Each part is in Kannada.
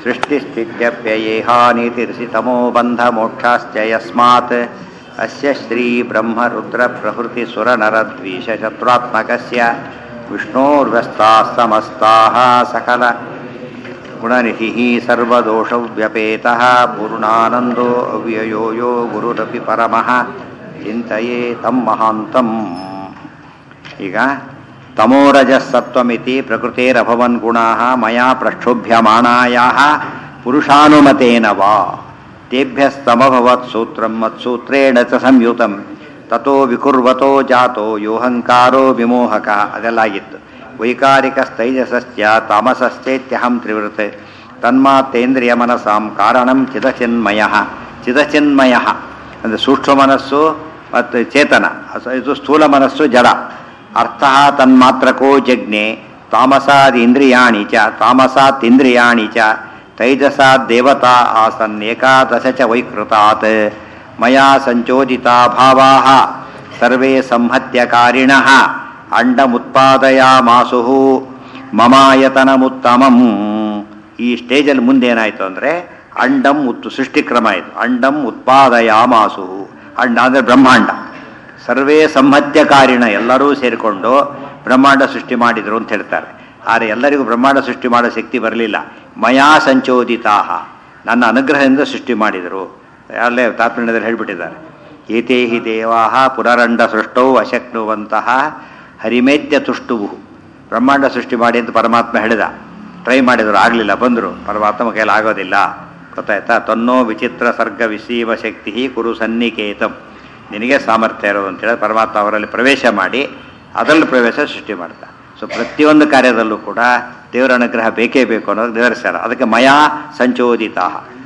सृष्टिस्थित्यप्ययेहानीतिर्षितमो बन्धमोक्षाश्च यस्मात् अस्य श्रीब्रह्मरुद्रप्रभृतिसुरनरद्वीषशत्रुरात्मकस्य विष्णोर्व्यस्ताः समस्ताः सकल गुणनिधिः सर्वदोषव्यपेतः पूर्णानन्दो अव्ययो यो गुरुरपि परमः ಚಿಂತೆಯೇ ತಮ್ಮ ಮಹಾಂತಂ ಈಗ ತಮೋರಜಸ್ಸತ್ವಮಿತಿ ಪ್ರಕೃತಿರಭವನ್ ಗುಣಾ ಮಯಾ ಪ್ರಕ್ಷೋಭ್ಯಮಾಣಾಯಾ ಪುರುಷಾನುಮತೇನ ವಾ ತೇಭ್ಯಸ್ತಮಭವತ್ ಸೂತ್ರಂ ಮತ್ಸೂತ್ರೇಣ ಚ ಸಂಯುತಂ ತಥೋ ವಿಕುರ್ವತೋ ಜಾತೋ ಯೋಹಂಕಾರೋ ವಿಮೋಹಕ ಅದೆಲ್ಲ ಆಗಿತ್ತು ವೈಕಾರಿಕಸ್ತೈಜಸಶ್ಚ ತಾಮಸಶ್ಚೇತ್ಯಹಂ ತ್ರಿವೃತ್ ತನ್ಮಾತ್ತೇಂದ್ರಿಯ ಮನಸಾಂ ಕಾರಣಂ ಚಿದಚಿನ್ಮಯ ಚಿದಚಿನ್ಮಯ ಅಂದರೆ ಸೂಕ್ಷ್ಮ ಮನಸ್ಸು ಮತ್ತು ಚೇತನ ಅಸ- ಇದು ಸ್ಥೂಲ ಮನಸ್ಸು ಜಡ ಅರ್ಥ ತನ್ಮಾತ್ರಕೋ ಜಜ್ಞೆ ತಾಮಸಾದ್ ಇಂದ್ರಿಯಾಣಿ ಚ ತಾಮಸಾತ್ ಇಂದ್ರಿಯಾಣಿ ಚ ತೈಜಸಾತ್ ದೇವತಾ ಆಸನ್ ಏಕಾದಶ ಚ ವೈಕೃತಾತ್ ಮಯಾ ಸಂಚೋದಿತಾ ಭಾವಾಃ ಸರ್ವೇ ಸಂಹತ್ಯಕಾರಿಣಃ ಅಂಡಮುತ್ಪಾದಯಾಮಾಸು ಮಮಾಯತನಮುತ್ತಮಂ ಈ ಸ್ಟೇಜಲ್ಲಿ ಮುಂದೇನಾಯಿತು ಅಂದರೆ ಅಂಡಂ ಉತ್ತು ಸೃಷ್ಟಿಕ್ರಮ ಇದು ಅಂಡಂ ಉತ್ಪಾದಯಾಮಾಸು ಅಂಡ ಅಂದರೆ ಬ್ರಹ್ಮಾಂಡ ಸರ್ವೇ ಸಂಹತ್ಯಕಾರಿಣ ಎಲ್ಲರೂ ಸೇರಿಕೊಂಡು ಬ್ರಹ್ಮಾಂಡ ಸೃಷ್ಟಿ ಮಾಡಿದರು ಅಂತ ಹೇಳ್ತಾರೆ ಆದರೆ ಎಲ್ಲರಿಗೂ ಬ್ರಹ್ಮಾಂಡ ಸೃಷ್ಟಿ ಮಾಡೋ ಶಕ್ತಿ ಬರಲಿಲ್ಲ ಮಯಾ ಸಂಚೋದಿತಾ ನನ್ನ ಅನುಗ್ರಹದಿಂದ ಸೃಷ್ಟಿ ಮಾಡಿದರು ಅಲ್ಲೇ ತಾತ್ಪರ್ಯದಲ್ಲಿ ಹೇಳ್ಬಿಟ್ಟಿದ್ದಾರೆ ಏತೇ ಹಿ ದೇವಾ ಪುನರಂಡ ಸೃಷ್ಟೌ ಅಶಕ್ನುವಂತಹ ಹರಿಮೇದ್ಯ ತುಷ್ಟುವು ಬ್ರಹ್ಮಾಂಡ ಸೃಷ್ಟಿ ಮಾಡಿ ಅಂತ ಪರಮಾತ್ಮ ಹೇಳಿದ ಟ್ರೈ ಮಾಡಿದ್ರು ಆಗಲಿಲ್ಲ ಬಂದರು ಪರಮಾತ್ಮ ಕೈಲಿ ಆಗೋದಿಲ್ಲ ಗೊತ್ತಾಯ್ತಾ ತನ್ನೋ ವಿಚಿತ್ರ ಸರ್ಗ ವಿಸೀವ ಶಕ್ತಿ ಕುರು ಸನ್ನಿಕೇತಂ ನಿನಗೆ ಸಾಮರ್ಥ್ಯ ಇರೋದು ಅಂತೇಳಿ ಪರಮಾತ್ಮ ಅವರಲ್ಲಿ ಪ್ರವೇಶ ಮಾಡಿ ಅದರಲ್ಲಿ ಪ್ರವೇಶ ಸೃಷ್ಟಿ ಮಾಡ್ತಾ ಸೊ ಪ್ರತಿಯೊಂದು ಕಾರ್ಯದಲ್ಲೂ ಕೂಡ ದೇವರ ಅನುಗ್ರಹ ಬೇಕೇ ಬೇಕು ಅನ್ನೋದು ನಿದರ್ಶನ ಅದಕ್ಕೆ ಮಯಾ ಸಂಚೋದಿತ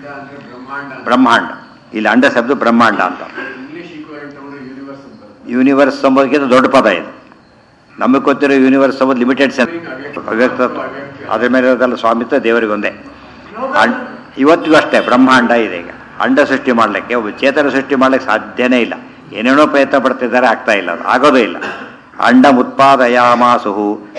ಬ್ರಹ್ಮಾಂಡ ಇಲ್ಲಿ ಅಂಡ ಶಬ್ದ ಬ್ರಹ್ಮಾಂಡ ಅಂತ ಇಂಗ್ಲಿಷ್ ಈಕ್ವಲೆಂಟ್ ಅವರು ಯೂನಿವರ್ಸ್ ಅಂತ ಯೂನಿವರ್ಸ್ ಎಂಬುದಕ್ಕಿಂತ ದೊಡ್ಡ ಪದ ಇದು ನಮಗೆ ಗೊತ್ತಿರೋ ಯೂನಿವರ್ಸ್ ಎಂಬುದು ಲಿಮಿಟೆಡ್ ಸೆನ್ ಅವ್ಯಕ್ತ ಅದ್ರ ಮೇಲೆ ಇರೋದಲ್ಲ ಸ್ವಾಮಿತ್ವ ದೇವರಿಗೊಂದೇ ಅಣ್ ಇವತ್ತಿಗೂ ಅಷ್ಟೇ ಬ್ರಹ್ಮಾಂಡ ಇದೆ ಈಗ ಅಂಡ ಸೃಷ್ಟಿ ಮಾಡಲಿಕ್ಕೆ ಒಬ್ಬ ಚೇತನ ಸೃಷ್ಟಿ ಮಾಡಲಿಕ್ಕೆ ಸಾಧ್ಯನೇ ಇಲ್ಲ ಏನೇನೋ ಪ್ರಯತ್ನ ಪಡ್ತಿದ್ದಾರೆ ಆಗ್ತಾ ಇಲ್ಲ ಅದು ಆಗೋದೇ ಇಲ್ಲ ಅಂಡ ಮುತ್ಪಾದಯಾಮಾಸು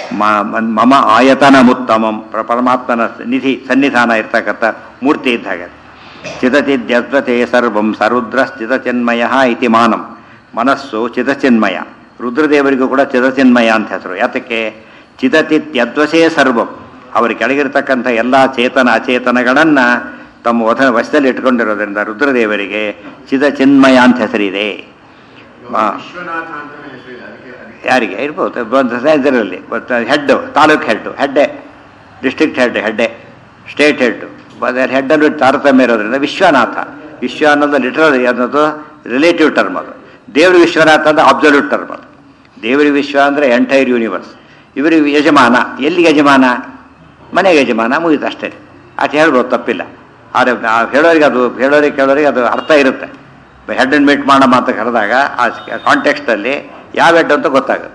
ಮಮ ಆಯತನ ಮುತ್ತಮಂ ಪ್ರ- ಪರಮಾತ್ಮನ ನಿಧಿ ಸನ್ನಿಧಾನ ಇರ್ತಕ್ಕಂಥ ಮೂರ್ತಿ ಇದ್ದ ಹಾಗೆ ಚಿದಚಿದ್ಯದ್ವತೆ ಸರ್ವಂ ಸರುದ್ರ ಚಿದಚಿನ್ಮಯ ಇತಿ ಮಾನಂ ಮನಸ್ಸು ಚಿದಚಿನ್ಮಯ ರುದ್ರದೇವರಿಗೂ ಕೂಡ ಚಿದಚಿನ್ಮಯ ಅಂತ ಹೆಸರು ಯಾತಕ್ಕೆ ಚಿದತಿತ್ಯದ್ವಸೇ ಸರ್ವಂ ಅವರ ಕೆಳಗಿರ್ತಕ್ಕಂಥ ಎಲ್ಲ ಚೇತನ ಅಚೇತನಗಳನ್ನು ತಮ್ಮ ವಧ ವಶದಲ್ಲಿ ಇಟ್ಕೊಂಡಿರೋದ್ರಿಂದ ರುದ್ರದೇವರಿಗೆ ಚಿದಚಿನ್ಮಯ ಅಂತ ಹೆಸರಿದೆ ಮಾ- ವಿಶ್ವನಾಥ ಅಂತಾನೆ ಹೆಸರಿದೆ ಅದಕ್ಕೆ ಅದಕ್ಕೆ ಯಾರಿಗೆ ಇರ್ಬೋದು ಒಂದು ಇದರಲ್ಲಿ ಹೆಡ್ ತಾಲೂಕ್ ಹೆಡ್ ಹೆಡ್ಡೆ ಡಿಸ್ಟ್ರಿಕ್ಟ್ ಹೆಡ್ ಹೆಡ್ಡೆ ಸ್ಟೇಟ್ ಹೆಡ್ ಹೆಡ್ಡಲ್ಲೂ ತಾರತಮ್ಯ ಇರೋದ್ರಿಂದ ವಿಶ್ವನಾಥ ವಿಶ್ವ ಅನ್ನೋದು ಲಿಟರಲ್ ಅನ್ನೋದು ರಿಲೇಟಿವ್ ಟರ್ಮ್ ಅದು ದೇವ್ರ ವಿಶ್ವನಾಥ ಅಂದ್ರೆ ಅಬ್ಸಲ್ಯೂಟ್ ಟರ್ಮ್ ಅದು ದೇವರ ವಿಶ್ವ ಅಂದರೆ ಎಂಟೈರ್ ಯೂನಿವರ್ಸ್ ಇವರಿಗೆ ಯಜಮಾನ ಎಲ್ಲಿಗೆ ಯಜಮಾನ ಮನೆಗೆ ಯಜಮಾನ ಮುಗಿತು ಅಷ್ಟೇ ಆಚೆ ಹೇಳ್ಬೋದು ತಪ್ಪಿಲ್ಲ ಆದರೆ ಆ ಹೇಳೋರಿಗೆ ಅದು ಹೇಳೋರಿಗೆ ಕೇಳೋರಿಗೆ ಅದು ಅರ್ಥ ಇರುತ್ತೆ ಹೆಡ್ ಅಂಡ್ ಮೀಟ್ ಮಾಡೋ ಮಾತು ಕರೆದಾಗ ಆ ಕಾಂಟೆಕ್ಸ್ಟಲ್ಲಿ ಯಾವ ಹೆಡ್ ಅಂತ ಗೊತ್ತಾಗುತ್ತೆ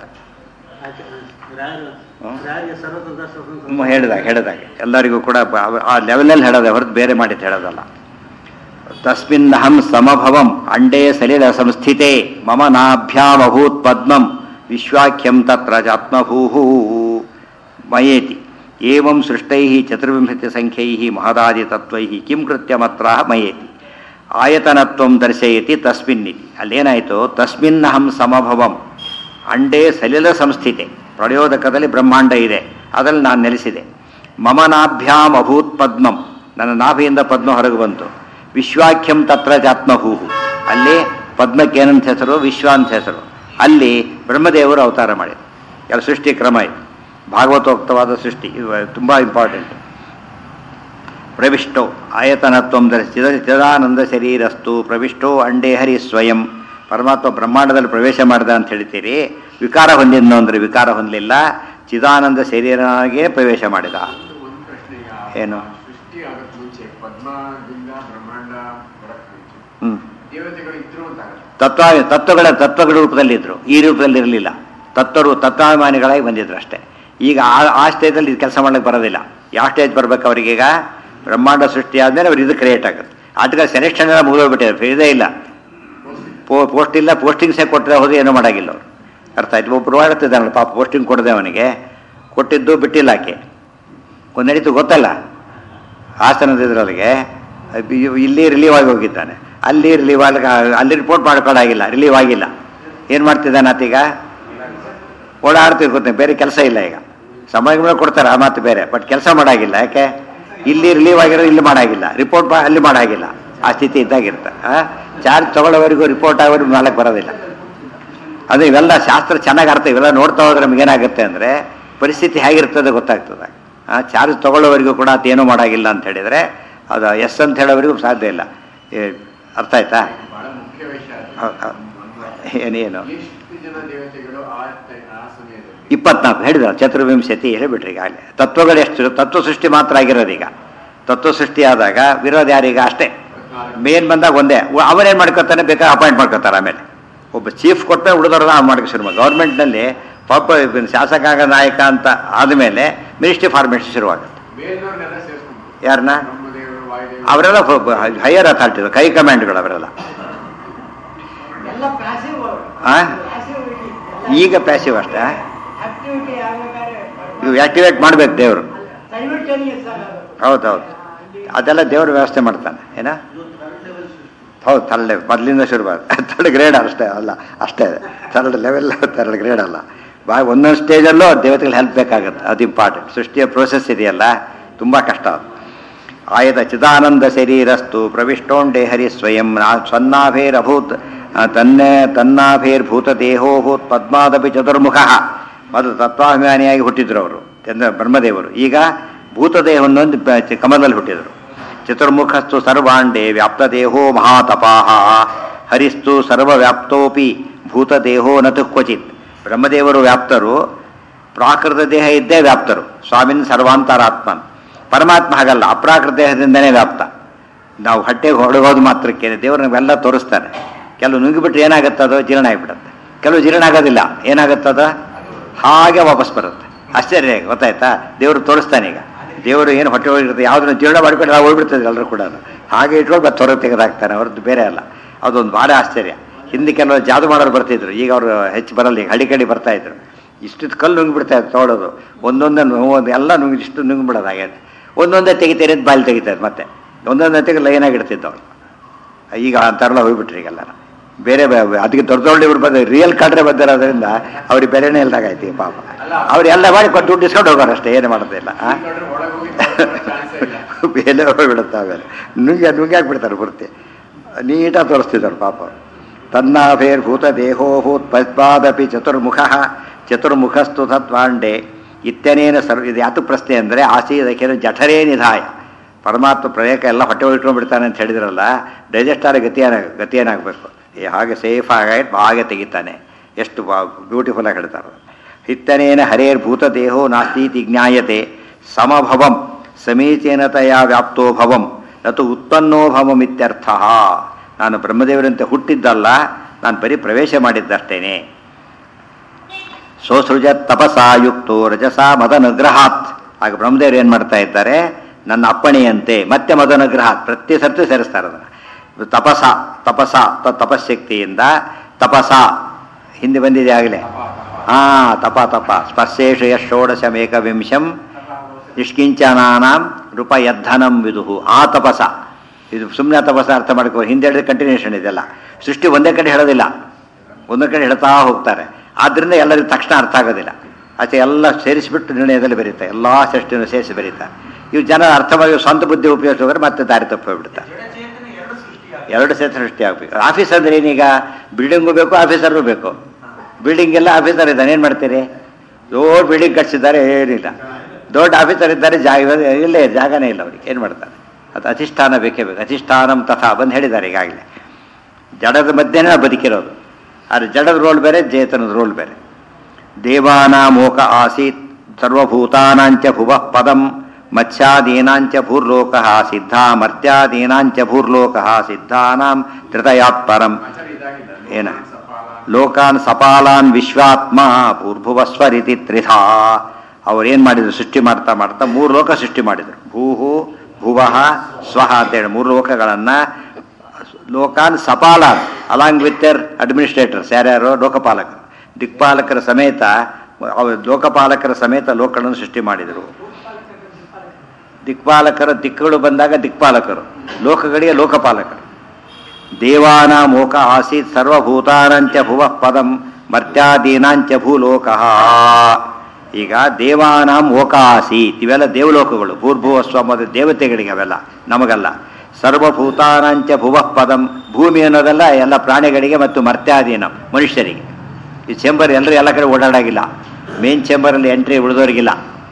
ಹ್ಮ್. ಹ್ಮ್, ಹೇಳಿದಾಗ ಹೇಳಿದಾಗ ಎಲ್ಲರಿಗೂ ಕೂಡ ಬ- ಅವ- ಆ ಲೆವೆಲಲ್ಲಿ ಹೇಳೋದೆ ಹೊರತು ಬೇರೆ ಮಾಡಿದ್ದು ಹೇಳೋದಲ್ಲ ತಸ್ಮಿನ್ ಅಹಂ ಸಮಭವಂ ಅಂಡೇ ಸಲಿಲ ಸಂಸ್ಥಿತೆ ಮಮ ನಾಭ್ಯಾಮಭೂತ್ ಪದ್ಮಂ ವಿಶ್ವಾಖ್ಯಂ ತತ್ರ ಜಾತ್ಮಭೂಹು ಮಯೇತಿ ಏವಂ ಸೃಷ್ಟೈ ಚತುರ್ವಿಂಶತಿ ಸಂಖ್ಯೈ ಮಹದಾದಿ ತತ್ವೈ ಕಿಂ ಕೃತ್ಯಮತ್ರ ಮಯೇತಿ ಆಯತನತ್ವಂ ದರ್ಶಯತಿ ತಸ್ಮಿನ್ನಿತಿ ಅಲ್ಲೇನಾಯಿತು ತಸ್ಮಿನ್ನಹಂ ಸಮಭವಂ ಅಂಡೇ ಸಲಿಲ ಸಂಸ್ಥಿತೆ ಪ್ರಯೋದಕದಲ್ಲಿ ಬ್ರಹ್ಮಾಂಡ ಇದೆ ಅದರಲ್ಲಿ ನಾನು ನೆಲೆಸಿದೆ ಮಮ ನಾಭ್ಯಾಂ ಅಭೂತ್ ಪದ್ಮಂ ನನ್ನ ನಾಭಿಯಿಂದ ಪದ್ಮ ಹೊರಗೆ ಬಂತು ವಿಶ್ವಾಖ್ಯಂ ತತ್ರ ಜಾತ್ಮಭೂಹು ಅಲ್ಲಿ ಪದ್ಮಕ್ಕೆ ಏನಂತ ಹೆಸರು ವಿಶ್ವ ಅಂತ ಹೆಸರು ಅಲ್ಲಿ ಬ್ರಹ್ಮದೇವರು ಅವತಾರ ಮಾಡಿದರು ಎಲ್ಲ ಸೃಷ್ಟಿ ಕ್ರಮ ಇದು ಭಾಗವತೋಕ್ತವಾದ ಸೃಷ್ಟಿ ಇದು ತುಂಬ ಇಂಪಾರ್ಟೆಂಟ್ ಪ್ರವಿಷ್ಟೋ ಆಯತನತ್ವಂ ಧರಿಸಿದ ಚಿದಾನಂದ ಶರೀರಸ್ತು ಪ್ರವಿಷ್ಟೋ ಅಂಡೇ ಹರಿ ಸ್ವಯಂ ಪರಮಾತ್ಮ ಬ್ರಹ್ಮಾಂಡದಲ್ಲಿ ಪ್ರವೇಶ ಮಾಡಿದ ಅಂತ ಹೇಳ್ತೀರಿ ವಿಕಾರ ಹೊಂದಿದ್ನು ಅಂದರೆ ವಿಕಾರ ಹೊಂದಲಿಲ್ಲ ಚಿದಾನಂದ ಶರೀರನಾಗೇ ಪ್ರವೇಶ ಮಾಡಿದ ಒಂದು ಪ್ರಶ್ನೆ ಈಗ ಏನು? ಸೃಷ್ಟಿ ಆಗಕ್ ಮುಂಚೆ ಪದ್ಮದಿಂದ ಬ್ರಹ್ಮಾಂಡ ಬರಕ್ ಮುಂಚೆ ಹ್ಞೂ ದೇವತೆಗಳು ಇದ್ರು ಅಂತ ಆಗಲ್ಲ ತತ್ವ ತತ್ವಗಳ ತತ್ವಗಳ ರೂಪದಲ್ಲಿದ್ದರು ಈ ರೂಪದಲ್ಲಿ ಇರಲಿಲ್ಲ ತತ್ವರು ತತ್ವಾಭಿಮಾನಿಗಳಾಗಿ ಬಂದಿದ್ರು ಅಷ್ಟೇ ಈಗ ಆ ಆ ಸ್ಟೇಜಲ್ಲಿ ಇದು ಕೆಲಸ ಮಾಡ್ಲಿಕ್ಕೆ ಬರೋದಿಲ್ಲ ಯಾವ ಸ್ಟೇಜ್ ಬರ್ಬೇಕು ಅವರಿಗೀಗ ಬ್ರಹ್ಮಾಂಡ ಸೃಷ್ಟಿ ಆದಮೇಲೆ ಅವ್ರು ಇದು ಕ್ರಿಯೇಟ್ ಆಗುತ್ತೆ ಆಟಗಳ ಸೆಲೆಕ್ಷನ್ ಎಲ್ಲ ಮುಗಿದೋಗ್ಬಿಟ್ಟಿದೆ ಇದೇ ಇಲ್ಲ ಪೋ ಪೋಸ್ಟ್ ಇಲ್ಲ ಪೋಸ್ಟಿಂಗ್ಸೇ ಕೊಟ್ಟರೆ ಹೋದ್ರೆ ಏನೂ ಮಾಡಾಗಿಲ್ಲ ಅವರು ಅರ್ಥ ಆಯ್ತು ಒಬ್ಬರು ಮಾಡ್ತಿದ್ದಾನಲ್ಲ ಪಾಪ ಪೋಸ್ಟಿಂಗ್ ಕೊಡದೆ ಅವನಿಗೆ ಕೊಟ್ಟಿದ್ದು ಬಿಟ್ಟಿಲ್ಲ ಆಕೆ ಒಂದು ನಡೀತು ಗೊತ್ತಲ್ಲ ಹಾಸನದ ಇದ್ರೊಳಗೆ ಇಲ್ಲಿ ರಿಲೀವ್ ಆಗಿ ಹೋಗಿದ್ದಾನೆ ಅಲ್ಲಿ ರಿಲೀವ್ ಆಗ ಅಲ್ಲಿ ರಿಪೋರ್ಟ್ ಮಾಡ್ಕೊಳ್ಳಾಗಿಲ್ಲ ರಿಲೀವ್ ಆಗಿಲ್ಲ ಏನು ಮಾಡ್ತಿದ್ದಾನೆ ಆತೀಗ ಓಡಾಡ್ತಿರ್ಕೊತಾನೆ ಬೇರೆ ಕೆಲಸ ಇಲ್ಲ ಈಗ ಸಮಯ ಮೇಲೆ ಕೊಡ್ತಾರೆ ಆ ಮಾತು ಬೇರೆ ಬಟ್ ಕೆಲಸ ಮಾಡಾಗಿಲ್ಲ ಯಾಕೆ ಇಲ್ಲಿ ರಿಲೀವ್ ಆಗಿರೋ ಇಲ್ಲಿ ಮಾಡಾಗಿಲ್ಲ ರಿಪೋರ್ಟ್ ಅಲ್ಲಿ ಮಾಡಾಗಿಲ್ಲ ಆ ಸ್ಥಿತಿ ಇದ್ದಾಗಿರುತ್ತೆ ಚಾರ್ಜ್ ತಗೊಳ್ಳೋವರೆಗೂ ರಿಪೋರ್ಟ್ ಆಗೋವರೆಗೂ ನಾಲ್ಕು ಬರೋದಿಲ್ಲ ಅದು ಇವೆಲ್ಲ ಶಾಸ್ತ್ರ ಚೆನ್ನಾಗಿ ಅರ್ಥ ಇವೆಲ್ಲ ನೋಡ್ತಾ ಹೋದ್ರೆ ನಮಗೇನಾಗುತ್ತೆ ಅಂದರೆ ಪರಿಸ್ಥಿತಿ ಹೇಗಿರ್ತದೆ ಗೊತ್ತಾಗ್ತದೆ ಆ ಚಾರ್ಜ್ ತಗೊಳ್ಳೋವರೆಗೂ ಕೂಡ ಅದೇನೂ ಮಾಡಾಗಿಲ್ಲ ಅಂತ ಹೇಳಿದರೆ ಅದು ಎಸ್ ಅಂತ ಹೇಳೋವರೆಗೂ ಸಾಧ್ಯ ಇಲ್ಲ ಏ, ಅರ್ಥ ಆಯ್ತಾ ಬಹಳ ಮುಖ್ಯ ವಿಷಯ ಅದು. ಹೌದ್- ಹೌದ್. ಏನೇನು ಎಷ್ಟು ಜನ ದೇವತೆಗಳು ಆ ಟೈ- ಆ ಸಮಯದಲ್ಲಿ ಇಪ್ಪತ್ನಾಲ್ಕು ಹೇಳಿದ್ರು ಚತುರ್ವಿಂಶತಿ ಹೇಳಿಬಿಟ್ರಿ ಈಗಾಗಲೇ ತತ್ವಗಳು ಎಷ್ಟು ತತ್ವ ಸೃಷ್ಟಿ ಮಾತ್ರ ಆಗಿರೋದು ಈಗ ತತ್ವ ಸೃಷ್ಟಿ ಆದಾಗ ವಿರೋಧ ಯಾರೀಗ ಅಷ್ಟೇ ಮೇನ್ ಬಂದಾಗ ಒಂದೇ ಉ- ಅವನೇನ್ ಮಾಡ್ಕೊತಾನೆ ಬೇಕಾದ್ರೆ ಅಪಾಯಿಂಟ್ ಮಾಡ್ಕೊತಾರೆ ಆಮೇಲೆ ಒಬ್ಬ ಚೀಫ್ ಕೊಟ್ಟರೆ ಉಳಿದವ್ರನ್ನ ಮಾಡ್ಕೊ ಶುರು ಮಾಡಿ ಗೌರ್ಮೆಂಟ್ನಲ್ಲಿ ಪಾಪ ಇವ್ನು ಶಾಸಕಾಂಗ ನಾಯಕ ಅಂತ ಆದಮೇಲೆ ಮಿನಿಸ್ಟ್ರಿ ಫಾರ್ಮೇಷನ್ ಶುರುವಾಗುತ್ತೆ ಮೇಲ್ನವ್ರನ್ನೆಲ್ಲ ಸೇರಿಸ್ಕೊಂಡು ಯಾರನ್ನ ಬ್ರಹ್ಮದೇವರು ವಾಯುದೇವರು ಅವರೆಲ್ಲ ಹೈಯರ್ ಅಥಾರಿಟಿ ಕೈ ಕಮಾಂಡ್ಗಳು ಅವರೆಲ್ಲ ಎಲ್ಲ ಪ್ಯಾಸಿವ್ ಆ? ಪ್ಯಾಸಿವ್ ಈಗ ಪ್ಯಾಸಿವ್ ಅಷ್ಟೇ ಆಕ್ಟಿವಿಟಿ ಆಗ್ಬೇಕಾದ್ರೆ ಇವು ಆಕ್ಟಿವೇಟ್ ಮಾಡ್ಬೇಕು ದೇವರು ಸೈಮಲ್ಟೇನಿಯಸ್ ಹೌದೌದು ಅದೆಲ್ಲ ದೇವ್ರ ವ್ಯವಸ್ಥೆ ಮಾಡ್ತಾನೆ ಏನ ಹೌದು ಥರ್ಡ್ ಲೆವೆಲ್ ಮೊದಲಿಂದ ಶುರು ಥರ್ಡ್ ಗ್ರೇಡ್ ಅಷ್ಟೇ ಅಲ್ಲ ಅಷ್ಟೇ ಥರ್ಡ್ ಲೆವೆಲ್ ಥರ್ಡ್ ಗ್ರೇಡ್ ಅಲ್ಲ ಬಾ ಒಂದೊಂದು ಸ್ಟೇಜಲ್ಲೂ ದೇವತೆಗಳು ಹೆಲ್ಪ್ ಬೇಕಾಗುತ್ತೆ ಅದು ಇಂಪಾರ್ಟೆಂಟ್ ಸೃಷ್ಟಿಯ ಪ್ರೋಸೆಸ್ ಇದೆಯಲ್ಲ ತುಂಬ ಕಷ್ಟ ಅದು ಆಯತ ಚಿದಾನಂದ ಶರೀರಸ್ತು ಪ್ರವಿಷ್ಟೋಂಡೆ ಹರಿ ಸ್ವಯಂ ನಾ- ಸ್ವನ್ನಾಭೇರಭೂತ್ ಆ, ತನ್ನೇ ತನ್ನಾಭೇರ್ಭೂತ ದೇಹೋಭೂತ್ ಪದ್ಮಾದಪಿ ಚತುರ್ಮುಖ ಮೊದಲು ತತ್ವಾಭಿಮಾನಿಯಾಗಿ ಹುಟ್ಟಿದ್ರು ಅವರು ಚಂದ್ರ ಬ್ರಹ್ಮದೇವರು ಈಗ ಭೂತದೇಹವನ್ನು ಒಂದು ಬ- ಚ- ಕಮಲದಲ್ಲಿ ಹುಟ್ಟಿದರು ಚತುರ್ಮುಖಸ್ತು ಸರ್ವಾಂಡೆ ವ್ಯಾಪ್ತದೇಹೋ ಮಹಾತಪಾಹ ಹರಿಸ್ತು ಸರ್ವವ್ಯಾಪ್ತೋಪಿ ಭೂತದೇಹೋ ನತು ಕ್ವಚಿತ್ ಬ್ರಹ್ಮದೇವರು ವ್ಯಾಪ್ತರು ಪ್ರಾಕೃತ ದೇಹ ಇದ್ದೇ ವ್ಯಾಪ್ತರು ಸ್ವಾಮಿನ್ ಸರ್ವಾಂತರಾತ್ಮನ್ ಪರಮಾತ್ಮ ಹಾಗಲ್ಲ ಅಪ್ರಾಕೃತ ದೇಹದಿಂದನೇ ವ್ಯಾಪ್ತ ನಾವು ಹೊಟ್ಟೆಗೆ ಹೊಡಗೋದು ಮಾತ್ರಕ್ಕೆ ದೇವರು ನಮ್ಗೆಲ್ಲ ತೋರಿಸ್ತಾನೆ ಕೆಲವು ನುಂಗಿಬಿಟ್ರೆ ಏನಾಗುತ್ತದೋ ಜೀರ್ಣ ಆಗಿಬಿಡುತ್ತೆ ಕೆಲವು ಜೀರ್ಣ ಆಗೋದಿಲ್ಲ ಏನಾಗುತ್ತದ ಹಾಗೆ ವಾಪಸ್ ಬರುತ್ತೆ ಆಶ್ಚರ್ಯ ಗೊತ್ತಾಯ್ತಾ ದೇವರು ತೋರಿಸ್ತಾನೆ ಈಗ ದೇವರು ಏನು ಹೊಟ್ಟೆ ಹೋಗಿರುತ್ತೆ ಯಾವುದನ್ನು ಜೀರ್ಣ ಮಾಡಿಕೊಂಡು ನಾವು ಹೋಗ್ಬಿಡ್ತದೆ ಎಲ್ಲರೂ ಕೂಡ ಹಾಗೆ ಇಟ್ಕೊಂಡು ಮತ್ತೆ ಹೊರಗೆ ತೆಗೆದಾಕ್ತಾನೆ ಹೊರತು ಬೇರೆ ಅಲ್ಲ ಅದೊಂದು ಭಾಳ ಆಶ್ಚರ್ಯ ಹಿಂದೆ ಕೆಲವು ಜಾದು ಮಾಡೋರು ಬರ್ತಿದ್ರು ಈಗ ಅವರು ಹೆಚ್ಚು ಬರಲ್ಲ ಈಗ ಹಡಿ ಕಡಿ ಬರ್ತಾ ಇದ್ರು ಇಷ್ಟಿತ್ತು ಕಲ್ಲು ನುಂಗಿಬಿಡ್ತಾ ಇತ್ತು ತೋಡೋದು ಒಂದೊಂದೇ ಒಂದು ಎಲ್ಲ ನುಂಗಿ ಇಷ್ಟು ನುಂಗಿಬಿಡೋದು ಹಾಗೆ ಒಂದೊಂದೇ ತೆಗಿತಾರೆ ಅಂತ ಬಾಯಲ್ಲಿ ತೆಗಿತಾರೆ ಮತ್ತೆ ಒಂದೊಂದೇ ತೆಗೆ ಲೈನಾಗಿ ಇಡ್ತಿದ್ದವ್ರು ಈಗ ಅಂತಾರಲ್ಲ ಹೋಗ್ಬಿಟ್ರಿ ಈಗೆಲ್ಲ ಬೇರೆ ಬೇ- ಅದಕ್ಕೆ ದೊಡ್ಡ ದೊಡ್ಡ ಇವ್ರು ಬಂದ ರಿಯಲ್ ಕಾಡ್ರೆ ಬಂದಿರೋದ್ರಿಂದ ಅವ್ರಿಗೆ ಬೆಲೆನೇ ಇಲ್ದಾಗಾಯ್ತು ಈ ಪಾಪ ಅವ್ರು ಎಲ್ಲ ಮಾಡಿ ಕೊಟ್ಟು ದುಡ್ಡು ಇಸ್ಕೊಂಡು ಹೋಗೋರು ಅಷ್ಟೇ ಏನು ಮಾಡೋದಿಲ್ಲ ಆ? ನೋಡ್ರೆ ಒಳಗೆ ಹೋಗಿ ಚಾನ್ಸೇ ಇಲ್ಲ ಬೇಲೆ ಹೋಗ್ಬಿಡುತ್ತೆ ಆಮೇಲೆ ನುಂಗಿ ನುಂಗಾಕ್ಬಿಡ್ತಾರೆ ಪೂರ್ತಿ ನೀಟಾಗಿ ತೋರಿಸ್ತಿದ್ದಾರೆ ಪಾಪ ತನ್ನಾಭೇರ್ಭೂತ ದೇಹೋಭೂತ್ ಪದ್ಮಾದಪಿ ಚತುರ್ಮುಖ ಚತುರ್ಮುಖಸ್ತು ತತ್ವಾಂಡೆ ಇತ್ಯನೇನ ಸರ್ವ ಇದು ಯಾತು ಪ್ರಶ್ನೆ ಅಂದರೆ ಆಸೀದಕ್ಕೆ ಜಠರೇ ನಿಧಾಯ ಪರಮಾತ್ಮ ಪ್ರಳಯಕ ಎಲ್ಲ ಹೊಟ್ಟೆ ಇಟ್ಕೊಂಡ್ಬಿಡ್ತಾನೆ ಅಂತ ಹೇಳಿದ್ರಲ್ಲ ಡೈಜೆಸ್ಟ್ ಆದ ಗತಿ ಏನ ಗತಿ ಏನಾಗಬೇಕು ಹಾಗೆ ಸೇಫ್ ಆಗಿ ಹಾಗೆ ತೆಗಿತಾನೆ ಎಷ್ಟು ಬ್ಯೂಟಿಫುಲ್ ಆಗಿ ಹೇಳ್ತಾರೆ ಹಿತ್ತನೇನ ಹರೇರ್ಭೂತ ದೇಹೋ ನಾಸ್ತೀತಿ ಜ್ಞಾಯತೆ ಸಮಭವಂ ಸಮೀಚೀನತೆಯ ವ್ಯಾಪ್ತೋ ಭವಂ ನತು ಉತ್ಪನ್ನೋ ಭವಂ ಇತ್ಯರ್ಥ ನಾನು ಬ್ರಹ್ಮದೇವರಂತೆ ಹುಟ್ಟಿದ್ದಲ್ಲ ನಾನು ಬರೀ ಪ್ರವೇಶ ಮಾಡಿದ್ದಷ್ಟೇನೆ ಸೋಸೃಜತ್ ತಪಸಾ ಯುಕ್ತೋ ರಜಸ ಮದನುಗ್ರಹಾತ್ ಆಗ ಬ್ರಹ್ಮದೇವರು ಏನು ಮಾಡ್ತಾ ಇದ್ದಾರೆ ನನ್ನ ಅಪ್ಪಣೆಯಂತೆ ಮತ್ತೆ ಮದನುಗ್ರಹಾತ್ ಪ್ರತಿ ಸರ್ತಿ ಸೇರಿಸ್ತಾರೆ ಅದನ್ನು ತಪಸ ತಪಸ ತ- ತಪಸ್ಶಕ್ತಿಯಿಂದ ತಪಸ ಹಿಂದೆ ಬಂದಿದೆ ಆಗಲೇ ಹಾ ತಪ ತಪ ಸ್ಪರ್ಶೇಷು ಯಷೋಡಶಮೇಕವಿಂಶಂ ನಿಷ್ಕಿಂಚನಾನಾಂ ರೂಪ ಯದ್ಧನಂ ವಿದುಹು ಆ ತಪಸ ಇದು ಸುಮ್ಮನೆ ತಪಸ ಅರ್ಥ ಮಾಡ್ಕೋ ಹಿಂದೆ ಹೇಳಿದ ಕಂಟಿನ್ಯೂಷನ್ ಇದೆಲ್ಲ ಸೃಷ್ಟಿ ಒಂದೇ ಕಡೆ ಹೇಳೋದಿಲ್ಲ ಒಂದೊಂದು ಕಡೆ ಹೇಳ್ತಾ ಹೋಗ್ತಾರೆ ಆದ್ದರಿಂದ ಎಲ್ಲರಿಗೂ ತಕ್ಷಣ ಅರ್ಥ ಆಗೋದಿಲ್ಲ ಆಚೆ ಎಲ್ಲ ಸೇರಿಸಿಬಿಟ್ಟು ನಿರ್ಣಯದಲ್ಲಿ ಬರೀತಾರೆ ಎಲ್ಲ ಸೃಷ್ಟಿಯನ್ನು ಸೇರಿಸಿ ಬರೀತಾರೆ ಇವು ಜನ ಅರ್ಥ ಮಾಡಿ ಸ್ವಂತ ಬುದ್ಧಿ ಉಪಯೋಗಿಸಿದ್ರೆ ಮತ್ತೆ ದಾರಿ ತಪ್ಪಿ ಹೋಗ್ಬಿಡ್ತಾರೆ ಎರಡು ಸೇರಿ ಸೃಷ್ಟಿ ಆಗ್ಬೇಕು ಆಫೀಸ್ ಅಂದ್ರೆ ಏನೀಗ ಬಿಲ್ಡಿಂಗು ಬೇಕು ಆಫೀಸರ್ಗೂ ಬೇಕು ಬಿಲ್ಡಿಂಗ್ ಎಲ್ಲ ಆಫೀಸರ್ ಇದ್ದಾನೆ ಏನು ಮಾಡ್ತೀರಿ ದೊಡ್ಡ ಬಿಲ್ಡಿಂಗ್ ಕಟ್ಸಿದ್ದಾರೆ ಏನಿಲ್ಲ ದೊಡ್ಡ ಆಫೀಸರ್ ಇದ್ದಾರೆ ಜಾಗ ಇಲ್ಲೇ ಜಾಗನೇ ಇಲ್ಲ ಅವ್ರಿಗೆ ಏನು ಮಾಡ್ತಾರೆ ಅದು ಅಧಿಷ್ಠಾನ ಬೇಕೇ ಬೇಕು ಅಧಿಷ್ಠಾನಂ ತಥಾ ಬಂದು ಹೇಳಿದ್ದಾರೆ ಈಗಾಗಲೇ ಜಡದ ಮಧ್ಯೆನೇ ನಾವು ಬದುಕಿರೋದು ಆದರೆ ಜಡದ ರೋಲ್ ಬೇರೆ ಚೇತನದ ರೋಲ್ ಬೇರೆ ದೇವಾನಾಮೋಕ ಆಸೀತ್ ಸರ್ವಭೂತಾನಾಂಚ ಭುವ ಪದಂ ಮತ್ಸ್ಯಾದೀನಾಂಚ ಭೂರ್ಲೋಕ ಸಿದ್ಧ ಮರ್ತ್ಯಾದೀನಾಂಚ ಭೂರ್ಲೋಕ ಸಿದ್ಧಾನಾಂ ತ್ರಿತಯಾತ್ ಪರಂ ಆಚಾರ್ಯ ಇದಾಗಿಲ್ಲ ಏನ? ಸಪಾಲ ಲೋಕಾನ್ ಸಪಾಲಾನ್ ವಿಶ್ವಾತ್ಮ ಭೂರ್ಭುವಸ್ವರಿತಿ ತ್ರಿಧಾ ಅವ್ರೇನು ಮಾಡಿದ್ರು ಸೃಷ್ಟಿ ಮಾಡ್ತಾ ಮಾಡ್ತಾ ಮೂರು ಲೋಕ ಸೃಷ್ಟಿ ಮಾಡಿದರು ಭೂಹು ಭುವಃ ಸ್ವಹ ಅಂತೇಳಿ ಮೂರು ಲೋಕಗಳನ್ನು ಲೋಕಾನ್ ಸಪಾಲಾನ್ ಅಲಾಂಗ್ ವಿತ್ ದರ್ ಅಡ್ಮಿನಿಸ್ಟ್ರೇಟರ್ಸ್ ಯಾರ್ಯಾರು ಲೋಕಪಾಲಕರು ದಿಕ್ಪಾಲಕರ ಸಮೇತ ಅವ್ರ ಲೋಕಪಾಲಕರ ಸಮೇತ ಲೋಕಗಳನ್ನು ಸೃಷ್ಟಿ ಮಾಡಿದರು ದಿಕ್ಪಾಲಕರು ದಿಕ್ಕುಗಳು ಬಂದಾಗ ದಿಕ್ಪಾಲಕರು ಲೋಕಗಳಿಗೆ ಲೋಕಪಾಲಕರು ದೇವಾನಾಮೋಕ ಆಸೀತ್ ಸರ್ವಭೂತಾನಂಚ ಭುವ ಪದಂ ಮರ್ತ್ಯಾದೀನಾಂಚ ಭೂಲೋಕ ಈಗ ದೇವಾನಾಂ ಓಕ ಆಸೀತ್ ಇವೆಲ್ಲ ದೇವಲೋಕಗಳು ಭೂರ್ಭುವ ಸ್ವಮದ ದೇವತೆಗಳಿಗೆ ಅವೆಲ್ಲ ನಮಗಲ್ಲ ಸರ್ವಭೂತಾನಾಂಚ ಭುವ ಪದಂ ಭೂಮಿ ಅನ್ನೋದೆಲ್ಲ ಎಲ್ಲ ಪ್ರಾಣಿಗಳಿಗೆ ಮತ್ತು ಮರ್ತ್ಯಾದೀನ ಮನುಷ್ಯರಿಗೆ ಈ ಚೇಂಬರ್ ಎಲ್ಲರೂ ಎಲ್ಲ ಕಡೆ ಓಡಾಡಾಗಿಲ್ಲ ಮೇನ್ ಚೇಂಬರಲ್ಲಿ ಎಂಟ್ರಿ ಉಳಿದವರಿಗಿಲ್ಲ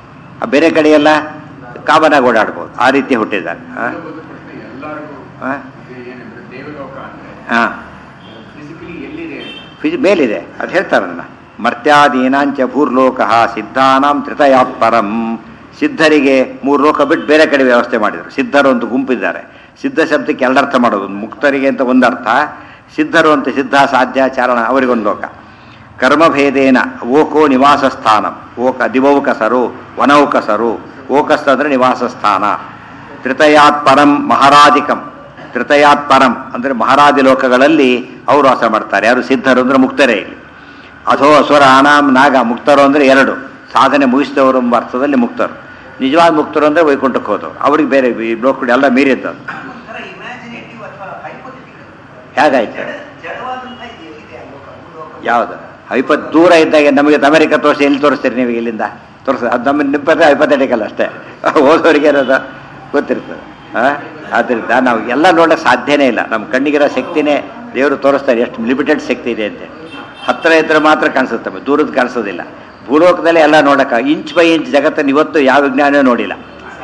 ಆ ಬೇರೆ ಕಡೆ ಎಲ್ಲ ಕಾಮನ್ ಆಗಿ ಓಡಾಡ್ಬೋದು ಆ ರೀತಿ ಹುಟ್ಟಿದ್ದಾರೆ ಆ? ಒಂದು ಪ್ರಶ್ನೆ ಎಲ್ಲರಿಗೂ ಆ? ಇದು ಏನಂದ್ರೆ ದೇವಲೋಕ ಅಂದ್ರೆ ಹಾಂ ಫಿಸಿಕಲಿ ಎಲ್ಲಿದೆ ಅಂತ ಫಿಜಿ ಮೇಲಿದೆ ಅದು ಹೇಳ್ತಾರಲ್ಲ ಮರ್ತ್ಯಾದೀನಾಂಚ ಭೂರ್ಲೋಕ ಸಿದ್ಧಾನಾಂ ತ್ರಿತಯಾತ್ ಪರಂ ಸಿದ್ಧರಿಗೆ ಮೂರು ಲೋಕ ಬಿಟ್ಟು ಬೇರೆ ಕಡೆ ವ್ಯವಸ್ಥೆ ಮಾಡಿದರು ಸಿದ್ಧರು ಒಂದು ಗುಂಪಿದ್ದಾರೆ ಸಿದ್ಧ ಶಬ್ದಕ್ಕೆ ಎರಡರ್ಥ ಮಾಡೋದು ಒಂದು ಮುಕ್ತರಿಗೆ ಅಂತ ಒಂದರ್ಥ ಸಿದ್ಧರು ಅಂತ ಸಿದ್ಧ ಸಾಧ್ಯ ಚಾರಣ ಅವರಿಗೊಂದು ಲೋಕ ಕರ್ಮಭೇದೇನ ಓಕೋ ನಿವಾಸ ಸ್ಥಾನ ಓಕ ದಿವೌಕಸರು ವನೌಕಸರು ಓಕಸ್ ಅಂದರೆ ನಿವಾಸ ಸ್ಥಾನ ತ್ರಿತಯಾತ್ ಪರಂ ಮಹಾರಾಧಿಕಂ ತ್ರಿತಯಾತ್ ಪರಂ ಅಂದರೆ ಮಹಾರಾಜ ಲೋಕಗಳಲ್ಲಿ ಅವರು ವಾಸ ಮಾಡ್ತಾರೆ ಯಾರು ಸಿದ್ಧರು ಅಂದರೆ ಮುಕ್ತರೇ ಇಲ್ಲಿ ಅಥೋ ಅಸುರ ಆನಾಮ್ ನಾಗ ಮುಕ್ತರು ಅಂದರೆ ಎರಡು ಸಾಧನೆ ಮುಗಿಸಿದವರು ಎಂಬ ಅರ್ಥದಲ್ಲಿ ಮುಕ್ತರು ನಿಜವಾದ ಮುಕ್ತರು ಅಂದರೆ ವೈಕುಂಠಕ್ಕೆ ಹೋದವರು ಅವ್ರಿಗೆ ಬೇರೆ ಈ ಲೋಕಗಳು ಎಲ್ಲ ಮೀರಿದ್ದದು ಒಂಥರ ಇಮ್ಯಾಜಿನೇಟಿವ್ ಅಥವಾ ಹೈಪೋಥೆಟಿಕಲ್ ಹೇಗಾಯ್ತು ಜಡವಾದಂಥ ಇದು ಎಲ್ಲಿದೆ ಆ ಲೋಕ ಭೂಲೋಕ ಯಾವುದು ಐವತ್ತು ದೂರ ಇದ್ದಾಗ ನಮಗೆ ಅಮೆರಿಕ ತೋರಿಸಿ ಎಲ್ಲಿ ತೋರಿಸ್ತೀರಿ ನೀವು ಇಲ್ಲಿಂದ ತೋರಿಸ ಅದು ನಮ್ಮ ನಿಪ್ಪತ್ತೆ ಹೈಪಥೆಟಿಕಲ್ ಅಷ್ಟೇ ಓದೋರಿಗೆ ಇರೋದು ಗೊತ್ತಿರ್ತದೆ ಹಾಂ ಆದ್ದರಿಂದ ನಾವು ಎಲ್ಲ ನೋಡೋಕ್ಕೆ ಸಾಧ್ಯನೇ ಇಲ್ಲ ನಮ್ಮ ಕಣ್ಣಿಗಿರೋ ಶಕ್ತಿನೇ ದೇವರು ತೋರಿಸ್ತಾರೆ ಎಷ್ಟು ಲಿಮಿಟೆಡ್ ಶಕ್ತಿ ಇದೆ ಅಂತ ಹತ್ತಿರ ಇದ್ರೆ ಮಾತ್ರ ಕಾಣಿಸುತ್ತೆ ನಮಗೆ ದೂರದ ಕಾಣಿಸೋದಿಲ್ಲ ಭೂಲೋಕದಲ್ಲೇ ಎಲ್ಲ ನೋಡೋಕೆ ಇಂಚ್ ಬೈ ಇಂಚ್ ಜಗತ್ತನ್ನು ಇವತ್ತು ಯಾವ ವಿಜ್ಞಾನ ನೋಡಿಲ್ಲ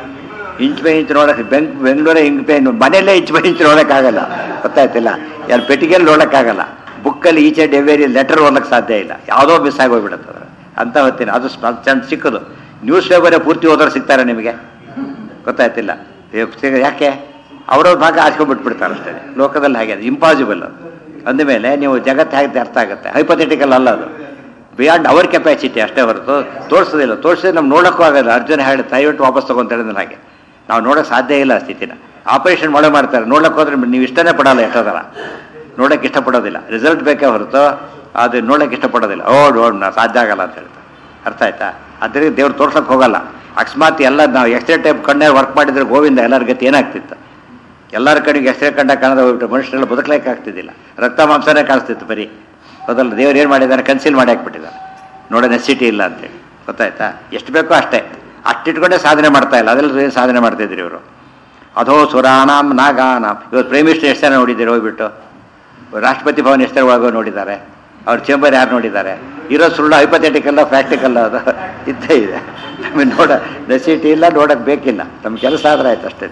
ಇಂಚ್ ಬೈ ಇಂಚ್ ನೋಡಕ್ಕೆ ಬೆಂಗ್ ಬೆಂಗಳೂರೇ ಇಂಚ್ ಬೈ ಮನೆಯಲ್ಲೇ ಇಂಚ್ ಬೈ ಇಂಚ್ ನೋಡೋಕ್ಕಾಗಲ್ಲ ಗೊತ್ತಾಯ್ತಿಲ್ಲ ಯಾರು ಪೆಟ್ಟಿಗೆಯಲ್ಲಿ ನೋಡೋಕ್ಕಾಗಲ್ಲ ಬುಕ್ಕಲ್ಲಿ ಈಚೆ ಡೆವೇರಿ ಲೆಟರ್ ಓದಕ್ಕೆ ಸಾಧ್ಯ ಇಲ್ಲ ಯಾವುದೋ ಮಿಸ್ ಆಗೋಗ್ಬಿಡುತ್ತೆ ಅದು ಅಂತ ಹೊತ್ತಿನ ಅದು ಸ್ಪ- ಚಂದ ಚಿಕ್ಕದು ನ್ಯೂಸ್ ಪೇಪರೇ ಪೂರ್ತಿ ಓದೋರು ಸಿಗ್ತಾರೆ ನಿಮಗೆ ಗೊತ್ತಾಯ್ತಿಲ್ಲ ಏ, ಸಿಗ- ಯಾಕೆ ಅವ್ರವ್ರ ಭಾಗ ಆಚ್ಕೊಂಡ್ಬಿಟ್ಬಿಡ್ತಾರೆ ಅಷ್ಟೇ ಲೋಕದಲ್ಲಿ ಹಾಗೆ ಅದು ಇಂಪಾಸಿಬಲ್ ಅದು ಅಂದಮೇಲೆ ನೀವು ಜಗತ್ತು ಹೇಗೆ ಅರ್ಥ ಆಗುತ್ತೆ ಹೈಪಥೆಟಿಕಲ್ ಅಲ್ಲ ಅದು ಬಿಯಾಂಡ್ ಅವರ್ ಕೆಪಾಸಿಟಿ ಅಷ್ಟೇ ಹೊರತು ತೋರಿಸೋದಿಲ್ಲ ತೋರಿಸಿದ್ರೆ ನಮ್ಗೆ ನೋಡೋಕ್ಕೂ ಆಗಲ್ಲ ಅರ್ಜುನ ಹೇಳಿ ದಯವಿಟ್ಟು ವಾಪಸ್ ತಗೊಂತ ಹೇಳಿದ್ರೆ ಹಾಗೆ ನಾವು ನೋಡೋಕೆ ಸಾಧ್ಯ ಇಲ್ಲ ಆ ಸ್ಥಿತಿನ ಆಪರೇಷನ್ ಮಾಡೇ ಮಾಡ್ತಾರೆ ನೋಡೋಕೆ ಹೋದ್ರೆ ನೀವು ಇಷ್ಟನೇ ಪಡಲ್ಲ ಎಷ್ಟೋದರ ನೋಡೋಕೆ ಇಷ್ಟಪಡೋದಿಲ್ಲ ರಿಸಲ್ಟ್ ಬೇಕೇ ಹೊರತು ಅದು ನೋಡೋಕೆ ಇಷ್ಟಪಡೋದಿಲ್ಲ ಓ ನೋಡ್ ನಾ ಸಾಧ್ಯ ಆಗಲ್ಲ ಅಂತ ಹೇಳ್ತಾರೆ ಅರ್ಥ ಆಯ್ತಾ ಅದರಿಂದ ದೇವ್ರು ತೋರ್ಸೋಕೆ ಹೋಗಲ್ಲ ಅಕಸ್ಮಾತ್ ಎಲ್ಲ ನಾವು ಎಕ್ಸ್ರೇ ಟೈಪ್ ಕಣ್ಣೇ ವರ್ಕ್ ಮಾಡಿದ್ರೆ ಗೋವಿಂದ ಎಲ್ಲರ ಗತಿ ಏನಾಗ್ತಿತ್ತು ಎಲ್ಲರ ಕಡೆಗೆ ಎಕ್ಸ್ರೇ ಕಂಡ ಕಾಣದ ಹೋಗ್ಬಿಟ್ಟು ಮನುಷ್ಯರೆಲ್ಲ ಬದುಕಲಿಕ್ಕೆ ಆಗ್ತಿದ್ದಿಲ್ಲ ರಕ್ತ ಮಾಂಸನೇ ಕಾಣಿಸ್ತಿತ್ತು ಬರೀ ಹೌದಲ್ಲ ದೇವ್ರು ಏನು ಮಾಡಿದ್ದಾರೆ ಕನ್ಸಿಲ್ ಮಾಡಿ ಹಾಕ್ಬಿಟ್ಟಿದ್ದಾರೆ ನೋಡೋ ನೆಸಿಟಿ ಇಲ್ಲ ಅಂತೇಳಿ ಗೊತ್ತಾಯ್ತಾ ಎಷ್ಟು ಬೇಕೋ ಅಷ್ಟೇ ಅಷ್ಟಿಟ್ಕೊಂಡೇ ಸಾಧನೆ ಮಾಡ್ತಾ ಇಲ್ಲ ಅದೆಲ್ಲ ಏನು ಸಾಧನೆ ಮಾಡ್ತಿದ್ರಿ ಇವರು ಅಧೋ ಸುರಾಣಾಂ ನಾಗಾನಾಂ ಇವತ್ತು ಪ್ರೈಮ್ ಮಿನಿಸ್ಟರ್ ಎಷ್ಟು ಜನ ನೋಡಿದ್ದೀರಿ ಹೋಗ್ಬಿಟ್ಟು ರಾಷ್ಟ್ರಪತಿ ಭವನ ಎಷ್ಟು ಒಳಗೋ ನೋಡಿದ್ದಾರೆ ಅವ್ರ ಚೇಂಬರ್ ಯಾರು ನೋಡಿದ್ದಾರೆ ಇರೋ ಸುಳ್ಳು ಹೈಪಥೆಟಿಕಲ್ಲ ಪ್ರಾಕ್ಟಿಕಲ್ಲ ಅದು ಇದ್ದೇ ಇದೆ ನಮಗೆ ನೋಡ ನೆಸಿಟಿ ಇಲ್ಲ ನೋಡೋಕೆ ಬೇಕಿಲ್ಲ ನಮ್ಮ ಕೆಲಸ ಆದ್ರೆ ಆಯ್ತು ಅಷ್ಟೇ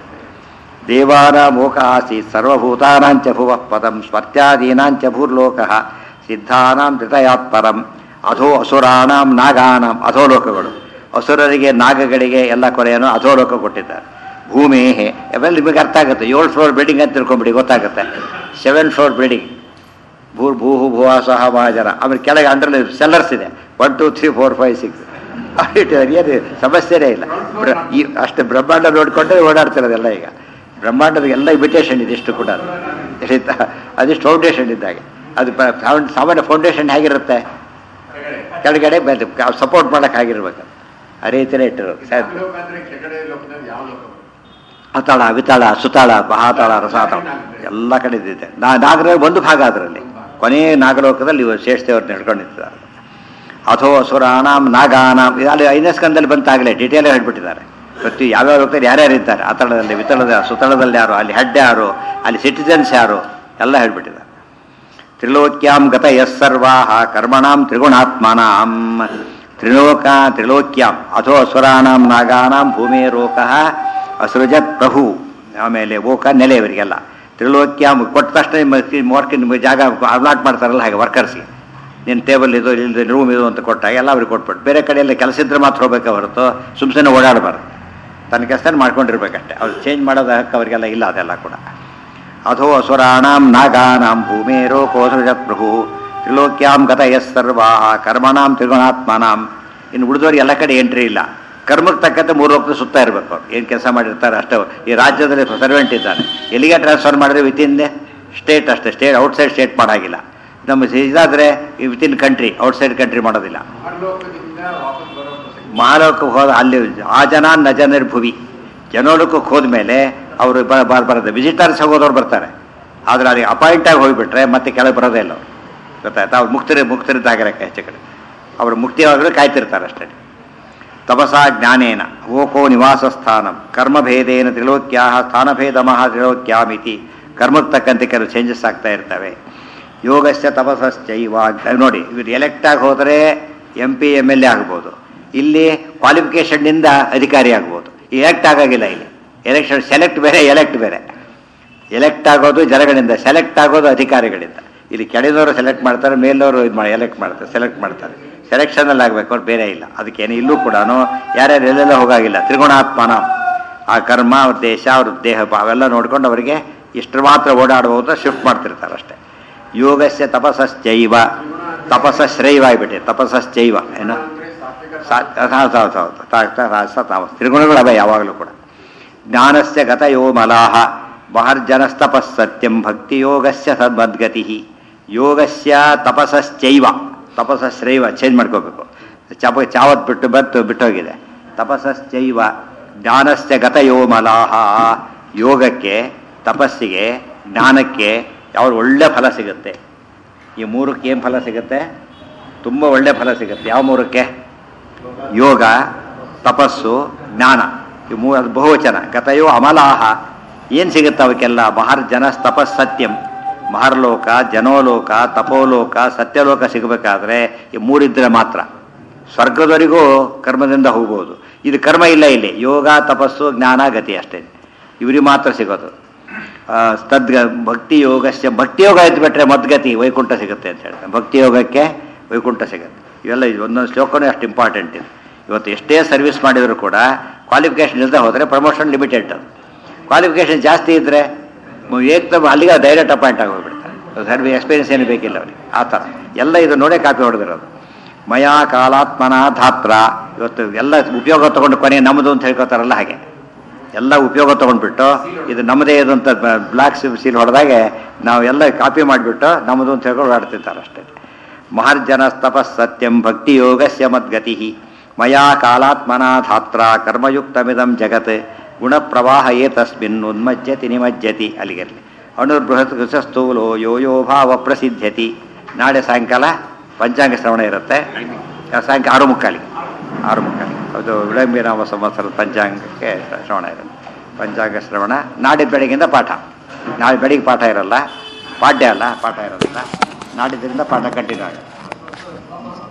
ದೇವಾನ ಮೋಕ ಆಸೀತ್ ಸರ್ವಭೂತಾನಾಂಚ ಭುವ ಪದಂ ಸ್ವರ್ತ್ಯಾದೀನಾಂಚ ಭೂರ್ಲೋಕ ಸಿದ್ಧಾನಾಂ ತ್ರಿತಯಾತ್ ಪರಂ ಅಧೋ ಅಸುರಾಣಾಂ ನಾಗಾನಾಂ ಅಧೋಲೋಕಗಳು ಅಸುರರಿಗೆ ನಾಗಗಳಿಗೆ ಎಲ್ಲ ಕೊನೆಯನ್ನು ಅಧೋಲೋಕ ಕೊಟ್ಟಿದ್ದಾರೆ ಭೂಮಿ ಅವೆಲ್ಲ ನಿಮಗೆ ಅರ್ಥ ಆಗುತ್ತೆ ಏಳು ಫ್ಲೋರ್ ಬಿಲ್ಡಿಂಗ್ ಅಂತ ತಿಳ್ಕೊಂಬಿಡಿ ಗೊತ್ತಾಗುತ್ತೆ ಸೆವೆನ್ ಫ್ಲೋರ್ ಬಿಲ್ಡಿಂಗ್ ಭೂರ್ ಭೂಹು ಭುವ ಸಹ ಮಹಾಜನ ಆಮೇಲೆ ಕೆಳಗೆ ಅಂಡರ್ ಸೆಲ್ಲರ್ಸ್ ಇದೆ one two three four five six ಏನು ಸಮಸ್ಯೆನೇ ಇಲ್ಲ ಬ್ರ ಈ ಅಷ್ಟು ಬ್ರಹ್ಮಾಂಡ ನೋಡಿಕೊಂಡ್ರೆ ಓಡಾಡ್ತಿರೋದೆಲ್ಲ ಈಗ ಬ್ರಹ್ಮಾಂಡದ ಎಲ್ಲ ಇಮಿಟೇಷನ್ ಇದೆ ಇಷ್ಟು ಕೂಡ ಆಯ್ತಾ ಅದಿಷ್ಟು ಫೌಂಡೇಶನ್ ಇದ್ದಾಗೆ ಅದು ಪ- ಸಾಮಾನ್ಯ- ಸಾಮಾನ್ಯ ಫೌಂಡೇಶನ್ ಹೇಗಿರುತ್ತೆ ಕೆಳಗಡೆ ಸಪೋರ್ಟ್ ಮಾಡಕ್ಕೆ ಆಗಿರ್ಬೇಕು ಆ ರೀತಿಯೇ ಇಟ್ಟಿರೋದು ಸ- ಲೋಕ ಅಂದ್ರೆ ಕೆಳಗಡೆ ಲೋಕದಲ್ಲಿ ಯಾವ ಲೋಕ ಬರುತ್ತೆ? ಅತಾಳ ವಿತಾಳ ಸುತಾಳ ಮಹಾತಾಳ ರಸಾತಾಳ ಎಲ್ಲ ಕಡೆ ಇದ್ದಿದೆ ನಾ ನಾಗರ ಒಂದು ಭಾಗ ಅದರಲ್ಲಿ ಕೊನೆಯ ನಾಗಲೋಕದಲ್ಲಿ ಇವರು ಶೇಷದೇವ್ರು ನಡ್ಕೊಂಡಿರ್ತಾರೆ ಅಥೋ ಅಸುರಾಣಾಂ ನಾಗಾನಾಂ ಇದು ಅಲ್ಲಿ ಐದನೇ ಸ್ಕಂದಲ್ಲಿ ಬಂತಾಗಲೇ ಡೀಟೇಲ್ ಹೇಳ್ಬಿಟ್ಟಿದ್ದಾರೆ ಪ್ರತಿ ಯಾವ್ಯಾವ ಲೋಕದಲ್ಲಿ ಯಾರ್ಯಾರು ಇದ್ದಾರೆ ಅತಳದಲ್ಲಿ ವಿತಳದ ಸುತಳದಲ್ಲಿ ಯಾರು ಅಲ್ಲಿ ಹೆಡ್ ಯಾರು ಅಲ್ಲಿ ಸಿಟಿಸನ್ಸ್ ಯಾರು ಎಲ್ಲ ಹೇಳ್ಬಿಟ್ಟಿದ್ದಾರೆ ತ್ರಿಲೋಕ್ಯಾಂ ಗತ ಯಸ್ ಸರ್ವಾಹ ಕರ್ಮಣಾಂ ತ್ರಿಗುಣಾತ್ಮನಾಂ ತ್ರಿಲೋಕ ತ್ರಿಲೋಕ್ಯಾಂ ಅಥೋ ಅಸುರಾಣಾಂ ನಾಗಾನಾಂ ಭೂಮಿರೋಕಃ ಅಸೃಜತ್ ಪ್ರಭು ಆಮೇಲೆ ಓಕ ನೆಲೆ ಇವರಿಗೆಲ್ಲ ತ್ರಿಲೋಕ್ಯಾಂ ಕೊಟ್ಟ ತಕ್ಷಣ ವರ್ಕ್ ನಿಮಗೆ ಜಾಗ ಅಲಾಟ್ ಮಾಡ್ತಾರಲ್ಲ ಹಾಗೆ ವರ್ಕರ್ಸ್ಗೆ ನಿನ್ನ ಟೇಬಲ್ ಇದು ಇಲ್ಲಿ ರೂಮ್ ಇದು ಅಂತ ಕೊಟ್ಟಾಗ ಎಲ್ಲ ಅವ್ರಿಗೆ ಕೊಟ್ಬಿಟ್ಟು ಬೇರೆ ಕಡೆ ಎಲ್ಲ ಕೆಲಸ ಇದ್ರೆ ಮಾತ್ರ ಹೋಗ್ಬೇಕೆ ಹೊರತು ಸುಮ್ ಸುಮ್ಮನೆ ಓಡಾಡಬಾರ್ದು ತನ್ನ ಕೆಲಸ ಮಾಡ್ಕೊಂಡಿರ್ಬೇಕಷ್ಟೆ ಅವ್ರು ಚೇಂಜ್ ಮಾಡೋದು ಹಕ್ಕು ಅವರಿಗೆಲ್ಲ ಇಲ್ಲ ಅದೆಲ್ಲ ಕೂಡ ಅಧೋ ಅಸುರಾಣಾಂ ನಾಗಾನಾಂ ಭೂಮೇರೋ ಕೋಸೃಜತ್ ಪ್ರಭು ತ್ರಿಲೋಕ್ಯಾಂ ಗತ ಯಸ್ ಸರ್ವಾಹ ಕರ್ಮಣಾಂ ತ್ರಿಗುಣಾತ್ಮನಾಂ ಇನ್ನು ಉಳಿದವ್ರಿಗೆ ಎಲ್ಲ ಕಡೆ ಎಂಟ್ರಿ ಇಲ್ಲ ಕರ್ಮಕ್ಕೆ ತಕ್ಕಂತೆ ಮೂರು ಲೋಕದ ಸುತ್ತ ಇರಬೇಕು ಅವ್ರು ಏನು ಕೆಲಸ ಮಾಡಿರ್ತಾರೆ ಅಷ್ಟೇ ಅವ್ರು. ಈ ರಾಜ್ಯದಲ್ಲಿ ಸರ್ವೆಂಟ್ ಇದ್ದಾನೆ ಎಲ್ಲಿಗೆ ಟ್ರಾನ್ಸ್ಫರ್ ಮಾಡಿದ್ರೆ ವಿತಿನ್ ಸ್ಟೇಟ್ ಅಷ್ಟೇ ಸ್ಟೇಟ್ ಔಟ್ಸೈಡ್ ಸ್ಟೇಟ್ ಮಾಡಾಗಿಲ್ಲ ನಮ್ಮ ಇದಾದರೆ ವಿತಿನ್ ಕಂಟ್ರಿ ಔಟ್ಸೈಡ್ ಕಂಟ್ರಿ ಮಾಡೋದಿಲ್ಲ ಪರಲೋಕದಿಂದ ವಾಪಸ್ ಬರೋ ಪ್ರಸಂಗ ಮಹಾಲೋಕಕ್ಕೆ ಹೋದ ಅಲ್ಲಿ ಆ ಜನ ನ ಜನರ್ ಭುವಿ ಜನೋಲಕಕ್ಕೆ ಹೋದ್ಮೇಲೆ ಅವರು ಬರೋದು ವಿಸಿಟರ್ಸ್ ಹೋಗೋದವ್ರು ಬರ್ತಾರೆ ಆದರೆ ಅಲ್ಲಿ ಅಪಾಯಿಂಟ್ ಆಗಿ ಹೋಗಿಬಿಟ್ರೆ ಮತ್ತೆ ಕೆಳಗೆ ಬರೋದೇ ಇಲ್ಲ ಅವ್ರು ಗೊತ್ತಾಯ್ತಾ ಅವ್ರು ಮುಕ್ತರಿ ಮುಕ್ತರಿದ್ದಾಗಿರಕ್ಕೆ ಹೆಚ್ಚು ಕಡೆ ಅವರು ಮುಕ್ತಿಯಾಗಲು ಕಾಯ್ತಿರ್ತಾರೆ ಅಷ್ಟೇ ತಪಸಾ ಜ್ಞಾನೇನ ಓಕೋ ನಿವಾಸ ಸ್ಥಾನಂ ಕರ್ಮಭೇದೇನ ತ್ರಿಲೋಕ್ಯಾ ಸ್ಥಾನಭೇದಮಃ ತ್ರಿಲೋಕ್ಯಾಮಿತಿ ಕರ್ಮಕ್ಕೆ ತಕ್ಕಂತೆ ಕೆಲವು ಚೇಂಜಸ್ ಆಗ್ತಾ ಇರ್ತವೆ ಯೋಗಸ್ಯ ತಪಸ್ಸೈವ ಅಂತ ನೋಡಿ ಇವರು ಎಲೆಕ್ಟ್ ಆಗಿ ಹೋದರೆ M P M L A ಆಗ್ಬೋದು ಇಲ್ಲಿ ಕ್ವಾಲಿಫಿಕೇಷನ್ನಿಂದ ಅಧಿಕಾರಿ ಆಗ್ಬೋದು ಎಲೆಕ್ಟ್ ಆಗಾಗಿಲ್ಲ ಇಲ್ಲಿ ಎಲೆಕ್ಷನ್ ಸೆಲೆಕ್ಟ್ ಬೇರೆ ಎಲೆಕ್ಟ್ ಬೇರೆ ಎಲೆಕ್ಟ್ ಆಗೋದು ಜನಗಳಿಂದ ಸೆಲೆಕ್ಟ್ ಆಗೋದು ಅಧಿಕಾರಿಗಳಿಂದ ಇಲ್ಲಿ ಕೆಳದವರು ಸೆಲೆಕ್ಟ್ ಮಾಡ್ತಾರೆ ಮೇಲವರು ಇದು ಮಾಡಿ ಎಲೆಕ್ಟ್ ಮಾಡ್ತಾರೆ ಸೆಲೆಕ್ಟ್ ಮಾಡ್ತಾರೆ ಸೆಲೆಕ್ಷನಲ್ಲಿ ಆಗಬೇಕು ಅವ್ರು ಬೇರೆ ಇಲ್ಲ ಅದಕ್ಕೇನು ಇಲ್ಲೂ ಕೂಡ ಯಾರ್ಯಾರು ಎಲ್ಲೆಲ್ಲ ಹೋಗಾಗಿಲ್ಲ ತ್ರಿಗುಣಾತ್ಮನ ಆ ಕರ್ಮ ಅವ್ರ ದೇಶ ಅವ್ರ ದೇಹ ಅವೆಲ್ಲ ನೋಡ್ಕೊಂಡು ಅವರಿಗೆ ಇಷ್ಟು ಮಾತ್ರ ಓಡಾಡಬಹುದು ಶಿಫ್ಟ್ ಮಾಡ್ತಿರ್ತಾರೆ ಅಷ್ಟೇ ಯೋಗಸ್ಯ ತಪಸ್ಸೈವ ತಪಸ್ಸಶ್ರೈವ ಆಗಿಬಿಟ್ಟೆ ತಪಸ್ಸೈವ ಏನು ಅಂದ್ರೆ ಸಾತ್ವಿಕ ಸಾ- ಹೌದು ಹೌದು ಹೌದು ತಾ- ತಾ- ರಾಸ ತಾಮಸ ತ್ರಿಗುಣಗಳು ಅವೆ ಯಾವಾಗಲೂ ಕೂಡ ಜ್ಞಾನಸ್ಯ ಗತಯೋ ಮಲಾಹ ಮಹರ್ಜನಸ್ತಪಸ್ಸತ್ಯಂ ಭಕ್ತಿಯೋಗಸ್ಯ ಸದ್ಮದ್ಗತಿ ಯೋಗಸ್ಯ ತಪಸ್ಸೈವ ತಪಸ್ಸಶ್ರೈವ ಚೇಂಜ್ ಮಾಡ್ಕೋಬೇಕು ಚಪ ಚಾವತ್ ಬಿಟ್ಟು ಬತ್ತು ಬಿಟ್ಟೋಗಿದೆ ತಪಸ್ಸೈವ ಜ್ಞಾನಸ್ಯ ಗತಯೋ ಮಲಾಹ ಯೋಗಕ್ಕೆ ತಪಸ್ಸಿಗೆ ಜ್ಞಾನಕ್ಕೆ ಯಾವ ಒಳ್ಳೆ ಫಲ ಸಿಗುತ್ತೆ ಈ ಮೂರಕ್ಕೆ ಏನು ಫಲ ಸಿಗುತ್ತೆ ತುಂಬ ಒಳ್ಳೆ ಫಲ ಸಿಗುತ್ತೆ ಯಾವ ಮೂರಕ್ಕೆ ಯೋಗ ತಪಸ್ಸು ಜ್ಞಾನ ಈ ಮೂ ಅದು ಬಹುವಚನ ಗತಯೋ ಅಮಲಾಹ ಏನು ಸಿಗುತ್ತೆ ಅವಕ್ಕೆಲ್ಲ ಮಹರ್ ಜನ ತಪಸ್ಸತ್ಯಂ ಮಹರ್ಲೋಕ ಜನೋಲೋಕ ತಪೋಲೋಕ ಸತ್ಯಲೋಕ ಸಿಗಬೇಕಾದ್ರೆ ಈ ಮೂರಿದ್ರೆ ಮಾತ್ರ ಸ್ವರ್ಗದವರೆಗೂ ಕರ್ಮದಿಂದ ಹೋಗ್ಬೋದು ಇದು ಕರ್ಮ ಇಲ್ಲ ಇಲ್ಲಿ ಯೋಗ ತಪಸ್ಸು ಜ್ಞಾನ ಗತಿ ಅಷ್ಟೇ ಇವರಿಗೆ ಮಾತ್ರ ಸಿಗೋದು ಆ, ತದ್ ಭಕ್ತಿ ಯೋಗಸ್ಯ ಭಕ್ತಿ ಯೋಗ ಎದ್ದು ಬಿಟ್ರೆ ಮದ್ಗತಿ ವೈಕುಂಠ ಸಿಗುತ್ತೆ ಅಂತ ಹೇಳ್ತಾರೆ ಭಕ್ತಿ ಯೋಗಕ್ಕೆ ವೈಕುಂಠ ಸಿಗುತ್ತೆ ಇವೆಲ್ಲ ಇದು ಒಂದೊಂದು ಶ್ಲೋಕನೂ ಅಷ್ಟು ಇಂಪಾರ್ಟೆಂಟ್ ಇದು ಇವತ್ತು ಎಷ್ಟೇ ಸರ್ವಿಸ್ ಮಾಡಿದರೂ ಕೂಡ ಕ್ವಾಲಿಫಿಕೇಷನ್ ಇಲ್ಲದೆ ಹೋದರೆ ಪ್ರಮೋಷನ್ ಲಿಮಿಟೆಡ್ ಅದು ಕ್ವಾಲಿಫಿಕೇಷನ್ ಜಾಸ್ತಿ ಇದ್ದರೆ ಏಕ್ದಮ್ ಅಲ್ಲಿಗೆ ಡೈರೆಕ್ಟ್ ಅಪಾಯಿಂಟ್ ಆಗಿ ಹೋಗ್ಬಿಡ್ತಾರೆ ಸರ್ವಿ ಎಕ್ಸ್ಪೀರಿಯನ್ಸ್ ಏನು ಬೇಕಿಲ್ಲ ಅವರಿಗೆ ಆ ಥರ ಎಲ್ಲ ಇದು ನೋಡೇ ಕಾಪಿ ಹೊಡೆದಿರೋದು ಮಯಾ ಕಾಲಾತ್ಮನ ಧಾತ್ರ ಇವತ್ತು ಎಲ್ಲ ಉಪಯೋಗ ತಗೊಂಡು ಕೊನೆ ನಮ್ಮದು ಅಂತ ಹೇಳ್ಕೊತಾರಲ್ಲ ಹಾಗೆ ಎಲ್ಲ ಉಪಯೋಗ ತೊಗೊಂಡ್ಬಿಟ್ಟು ಇದು ನಮ್ಮದೇ ಇದು ಅಂತ ಬ್ಲಾಕ್ ಸೀಲ್ ಹೊಡೆದಾಗೆ ನಾವು ಎಲ್ಲ ಕಾಪಿ ಮಾಡಿಬಿಟ್ಟು ನಮ್ಮದು ಅಂತ ಹೇಳ್ಕೊಂಡು ಆಡ್ತಿರ್ತಾರೆ ಅಷ್ಟೇ ಮಹರ್ಜನ ತಪಸ್ಸತ್ಯಂ ಭಕ್ತಿ ಯೋಗಸ್ಯ ಮದ್ಗತಿ ಮಯಾ ಕಾಲಾತ್ಮನ ಧಾತ್ರ ಕರ್ಮಯುಕ್ತಮಿದಂ ಜಗತ್ ಗುಣಪ್ರವಾಹ ಏತಸ್ಮಿನ್ ಉನ್ಮಜ್ಜತಿ ನಿಮಜ್ಜತಿ ಅಲ್ಲಿಗೆಲ್ಲಿ ಅಣುರ್ಬೃಹತ್ ಕೃಷಸ್ಥೂಲೋ ಯೋ ಯೋ ಭಾವ ಪ್ರಸಿದ್ಧತಿ ನಾಳೆ ಸಾಯಂಕಾಲ ಪಂಚಾಂಗ ಶ್ರವಣ ಇರುತ್ತೆ ಸಾಯಂಕಾಲ ಆರು ಮುಕ್ಕಾಲಿಗೆ ಆರು ಮುಕ್ಕಾಲಿ ಅದು ವಿಳಂಬಿ ನಾಮ ಸಂವತ್ಸರದ ಪಂಚಾಂಗಕ್ಕೆ ಶ್ರವಣ ಇರುತ್ತೆ ಪಂಚಾಂಗ ಶ್ರವಣ ನಾಡಿದ್ದು ಬೆಳಗ್ಗೆಯಿಂದ ಪಾಠ ನಾಳೆ ಬೆಳಿಗ್ಗೆ ಪಾಠ ಇರಲ್ಲ ಪಾಠ್ಯ ಅಲ್ಲ ಪಾಠ ಇರೋದಿಲ್ಲ ನಾಡಿದ್ದರಿಂದ ಪಾಠ ಕಂಟಿನ್ಯೂ ಆಗುತ್ತೆ